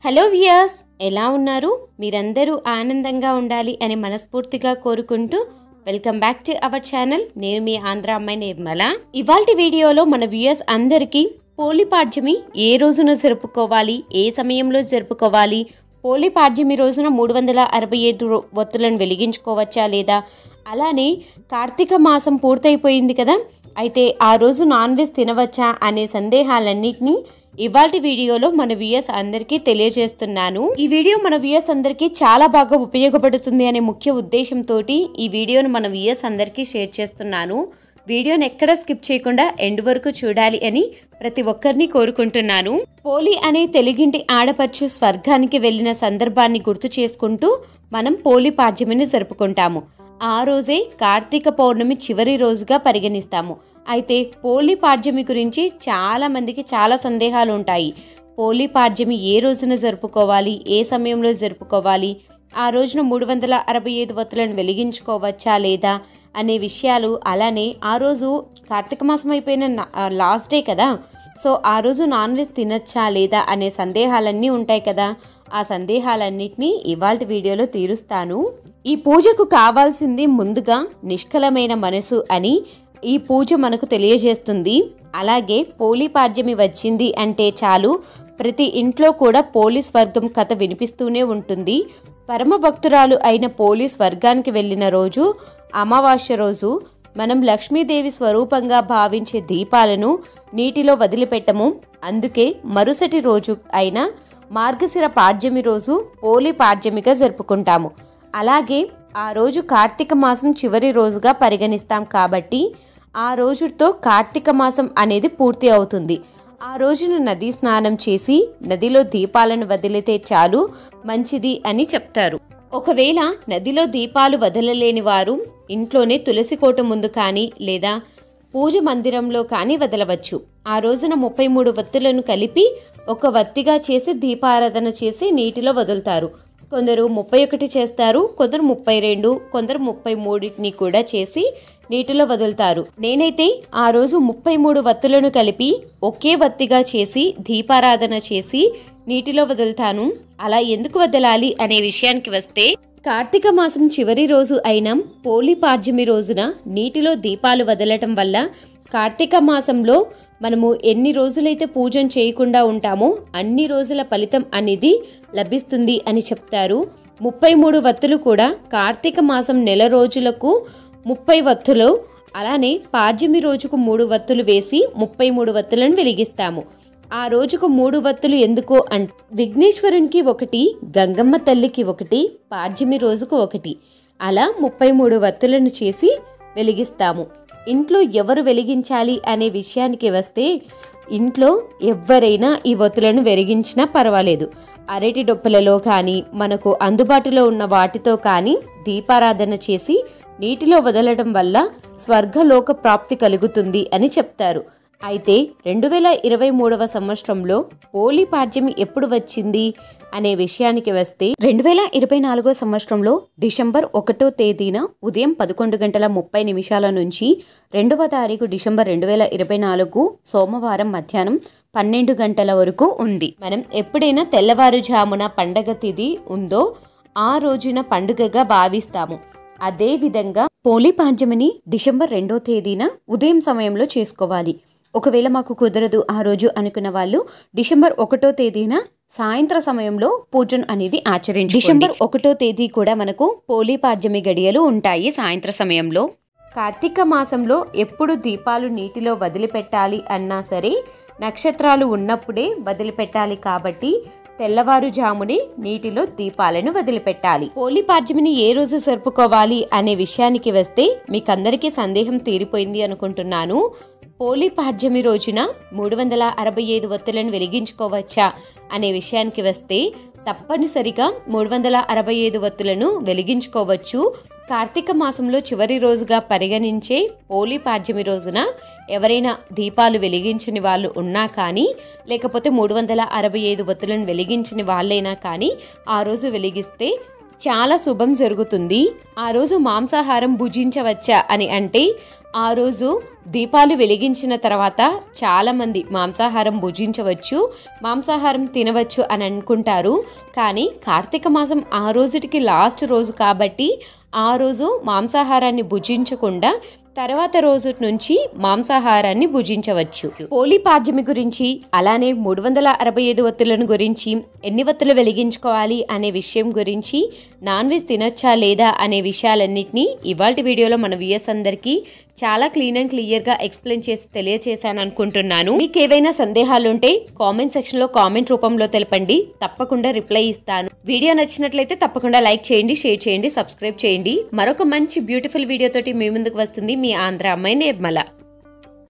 hello viewers ఎలా ఉన్నారు మీరందరూ ఆనందంగా ఉండాలి అని మనస్ఫూర్తిగా కోరుకుంటూ welcome back to our channel నేను మీ ఆంధ్ర అమ్మాయి నిర్మల ఇవాళ వీడియోలో మన వ్యూయర్స్ అందరికీ పోలిపాడ్యమి ఏ రోజున జరుపుకోవాలి ఏ సమయంలో జరుపుకోవాలి పోలిపాడ్యమి రోజున మూడు వందల అరవై ఐదు రో- ఒత్తులను వెలిగించుకోవచ్చా లేదా అలానే కార్తీక మాసం పూర్తయిపోయింది కదా అయితే ఆ రోజు నాన్ వెజ్ తినవచ్చా అనే సందేహాలన్నింటినీ ఇవాల్టి వీడియోలో మన వ్యూయర్స్ అందరికీ తెలియజేస్తున్నాను ఈ వీడియో మన వ్యూయర్స్ అందరికీ చాలా బాగా ఉపయోగపడుతుంది అనే ముఖ్య ఉద్దేశంతో ఈ వీడియోను మన వ్యూయర్స్ అందరికీ షేర్ చేస్తున్నాను వీడియోని ఎక్కడ స్కిప్ చేయకుండా ఎండ్ వరకు చూడాలి అని ప్రతి ఒక్కరిని కోరుకుంటున్నాను పోలి అనే తెలుగింటి ఆడపడుచు స్వర్గానికి వెళ్ళిన సందర్భాన్ని గుర్తు చేసుకుంటూ మనం పోలి పాడ్యమిని జరుపుకుంటాము ఆ రోజే కార్తీక పౌర్ణమి చివరి రోజుగా పరిగణిస్తాము అయితే పోలి పాడ్యమి గురించి చాలా మందికి చాలా సందేహాలు ఉంటాయి పోలి పాడ్యమి ఏ రోజున జరుపుకోవాలి ఏ సమయంలో జరుపుకోవాలి ఆ రోజున మూడు వందల అరవై ఐదు వత్తులను వెలిగించుకోవచ్చా లేదా అనే విషయాలు అలానే ఆ రోజు కార్తీక మాసం అయిపోయిన నా- ఆ, లాస్ట్ డే కదా సో ఆ రోజు నాన్ వెజ్ తినచ్చా లేదా అనే సందేహాలన్నీ ఉంటాయి కదా ఆ సందేహాలన్నిటినీ ఇవాళ వీడియోలో తీరుస్తాను ఈ పూజకు కావాల్సింది ముందుగా నిష్కలమైన మనసు అని ఈ పూజ మనకు తెలియజేస్తుంది అలాగే పోలీపాడ్యమి వచ్చింది అంటే చాలు ప్రతి ఇంట్లో కూడా పోలీస్ వర్గం కథ వినిపిస్తూనే ఉంటుంది పరమ భక్తురాలు అయిన పోలీస్ వర్గానికి వెళ్ళిన రోజు అమావాస్య రోజు మనం లక్ష్మీదేవి స్వరూపంగా భావించే దీపాలను నీటిలో వదిలిపెట్టము అందుకే మరుసటి రోజు అయిన మార్గశిర పాడ్యమి రోజు పోలి పాడ్యమిగా జరుపుకుంటాము అలాగే ఆ రోజు కార్తీక మాసం చివరి రోజుగా పరిగణిస్తాం కాబట్టి ఆ రోజుతో కార్తీక మాసం అనేది పూర్తి అవుతుంది ఆ రోజున నదీ స్నానం చేసి నదిలో దీపాలను వదిలితే చాలు మంచిది అని చెప్తారు ఒకవేళ నదిలో దీపాలు వదలలేని వారు ఇంట్లోనే తులసి కోట ముందు కానీ లేదా పూజ మందిరంలో కానీ వదలవచ్చు ఆ రోజున ముప్పై మూడు వత్తులను కలిపి ఒక వత్తిగా చేసి దీపారాధన చేసి నీటిలో వదులుతారు కొందరు ముప్పై ఒకటి చేస్తారు కొందరు ముప్పై రెండు కొందరు ముప్పై మూడింటిని కూడా చేసి నీటిలో వదులుతారు నేనైతే ఆ రోజు ముప్పై మూడు వత్తులను కలిపి ఒకే వత్తిగా చేసి దీపారాధన చేసి నీటిలో వదులుతాను అలా ఎందుకు వదలాలి అనే విషయానికి వస్తే కార్తీక మాసం చివరి రోజు అయిన పోలి పాడ్యమి రోజున నీటిలో దీపాలు వదలటం వల్ల కార్తీక మాసంలో మనము ఎన్ని రోజులైతే పూజను చేయకుండా ఉంటామో అన్ని రోజుల ఫలితం అనేది లభిస్తుంది అని చెప్తారు ముప్పై మూడు వత్తులు కూడా కార్తీక మాసం నెల రోజులకు ముప్పై వత్తులు అలానే పాడ్యమి రోజుకు మూడు వత్తులు వేసి ముప్పై మూడు వత్తులను వెలిగిస్తాము ఆ రోజుకు మూడు వత్తులు ఎందుకు అంటే విఘ్నేశ్వరునికి ఒకటి గంగమ్మ తల్లికి ఒకటి పాడ్యమి రోజుకు ఒకటి అలా ముప్పై మూడు వత్తులను చేసి వెలిగిస్తాము ఇంట్లో ఎవరు వెలిగించాలి అనే విషయానికి వస్తే ఇంట్లో ఎవరైనా ఈ వత్తులను వెలిగించినా పర్వాలేదు అరటి డొప్పలలో కానీ మనకు అందుబాటులో ఉన్న వాటితో కానీ దీపారాధన చేసి నీటిలో వదలడం వల్ల స్వర్గలోక ప్రాప్తి కలుగుతుంది అని చెప్తారు అయితే రెండు వేల ఇరవై మూడవ సంవత్సరంలో హోలీ పాడ్యమి ఎప్పుడు వచ్చింది అనే విషయానికి వస్తే రెండు వేల ఇరవై నాలుగో సంవత్సరంలో డిసెంబర్ ఒకటో తేదీన ఉదయం పదకొండు గంటల ముప్పై నిమిషాల నుంచి రెండవ తారీఖు డిసెంబర్ రెండు వేల ఇరవై నాలుగు సోమవారం మధ్యాహ్నం పన్నెండు గంటల వరకు ఉంది మనం ఎప్పుడైనా తెల్లవారుజామున పండగ తిథి ఉందో ఆ రోజున పండుగగా భావిస్తాము అదే విధంగా పోలీ పాడ్యమిని డిసెంబర్ రెండో తేదీన ఉదయం సమయంలో చేసుకోవాలి ఒకవేళ మాకు కుదరదు ఆ రోజు అనుకున్న వాళ్ళు డిసెంబర్ ఒకటో తేదీన సాయంత్ర సమయంలో పూజను అనేది ఆచరించు డిసెంబర్ ఒకటో తేదీ కూడా మనకు పోలీ పాడ్యమి గడియలు ఉంటాయి సాయంత్ర సమయంలో కార్తీక మాసంలో ఎప్పుడు దీపాలు నీటిలో వదిలిపెట్టాలి అన్నా సరే నక్షత్రాలు ఉన్నప్పుడే వదిలిపెట్టాలి కాబట్టి తెల్లవారుజామునే నీటిలో దీపాలను వదిలిపెట్టాలి హోలీ పాడ్యమిని ఏ రోజు జరుపుకోవాలి అనే విషయానికి వస్తే మీకందరికీ సందేహం తీరిపోయింది అనుకుంటున్నాను హోలీ పాడ్యమి రోజున మూడు వందల అరవై ఐదు ఒత్తులను వెలిగించుకోవచ్చా అనే విషయానికి వస్తే తప్పనిసరిగా మూడు వందల అరవై ఐదు ఒత్తులను వెలిగించుకోవచ్చు కార్తీక మాసంలో చివరి రోజుగా పరిగణించే హోలీ పాడ్యమి రోజున ఎవరైనా దీపాలు వెలిగించని వాళ్ళు ఉన్నా కానీ లేకపోతే మూడు వందల అరవై ఐదు ఒత్తులను వెలిగించని వాళ్ళైనా కానీ ఆ రోజు వెలిగిస్తే చాలా శుభం జరుగుతుంది ఆ రోజు మాంసాహారం భుజించవచ్చా అని అంటే ఆ రోజు దీపాలు వెలిగించిన తర్వాత చాలామంది మాంసాహారం భుజించవచ్చు మాంసాహారం తినవచ్చు అని అనుకుంటారు కానీ కార్తీక మాసం ఆ రోజుటికి లాస్ట్ రోజు కాబట్టి ఆ రోజు మాంసాహారాన్ని భుజించకుండా తర్వాత రోజు నుంచి మాంసాహారాన్ని భుజించవచ్చు హోలీ పాడ్యమి గురించి అలానే మూడు వందల అరవై ఐదు ఒత్తులను గురించి ఎన్ని ఒత్తులు వెలిగించుకోవాలి అనే విషయం గురించి నాన్ వెజ్ తినొచ్చా లేదా అనే విషయాలన్నింటినీ ఇవాళ వీడియోలో మన వ్యూయర్స్ అందరికీ చాలా క్లీన్ అండ్ క్లియర్గా ఎక్స్ప్లెయిన్ చేసి తెలియచేశాను అనుకుంటున్నాను మీకు ఏవైనా సందేహాలుంటే కామెంట్ సెక్షన్లో కామెంట్ రూపంలో తెలపండి తప్పకుండా రిప్లై ఇస్తాను వీడియో నచ్చినట్లయితే తప్పకుండా లైక్ చేయండి షేర్ చేయండి సబ్స్క్రైబ్ చేయండి మరొక మంచి బ్యూటిఫుల్ వీడియోతోటి మీ ముందుకు వస్తుంది మీ ఆంధ్ర అమ్మాయి నిర్మల